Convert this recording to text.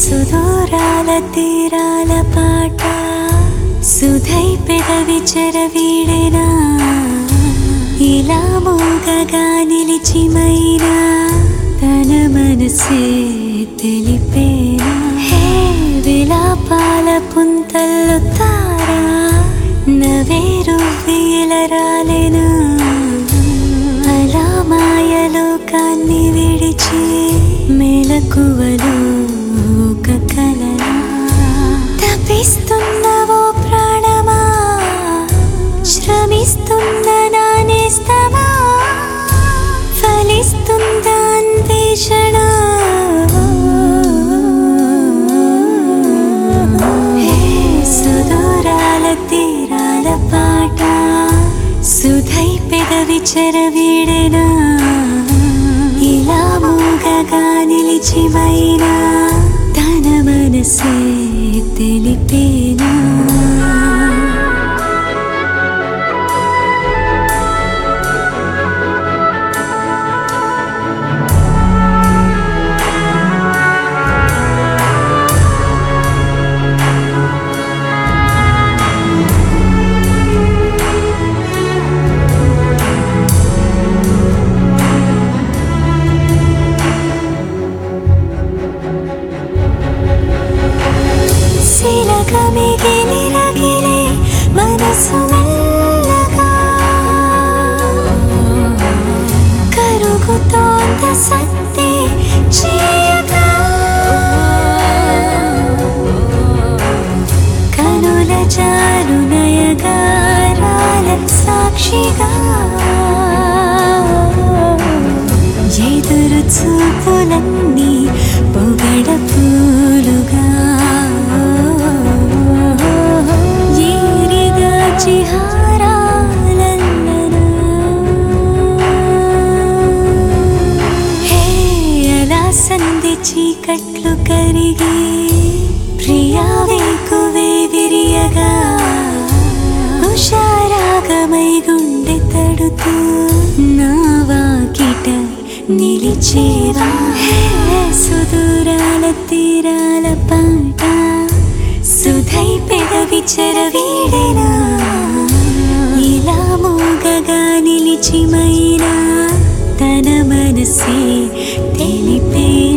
సుదూరాల తీరాల పాట సుధై పెదవి చెరవీడెనా ఇలా మూగగా నిలిచిమైనా తన మనసే తెలిపేనా హే విలాపాల పుంతల్లో తారా నవేరు వీల రాలేనా అలా మాయలోకాన్ని విడిచి మెలకువలో ఒక కలలా తపిస్తున్నవో ప్రాణమా శ్రమిస్తున్న నానేస్తమా ఫలిస్తుంద అన్వేషణ హే సుదూరాల తీరాల పాట సుధై పెదవి చెరవీడెనా ఇలా మూగగా నిలిచిమైనా తన మనసే తెలిపేనా శిలక మిగిలి రగిలే మనసు మెల్లగా కరుగుతోంద సత్తే చేయగా కనుల జారు నయగారాల సాక్షిగా ఎదురు చూపులన్నీ పొగడ పూలుగా ఏరిగా చిహారాలన్ననా హే అలా సంధి చీకట్లు కరిగి ప్రియా వేకువే విరియగా ఉషారాగమై గుండె తడుతూ నా వాకిట నిలిచేవా హే సుదూరాల తీరాల పాట సుధై పెదవి చెరవీడెనా ఇలా మూగగా నిలిచిమైనా తన మనసే తెలిపే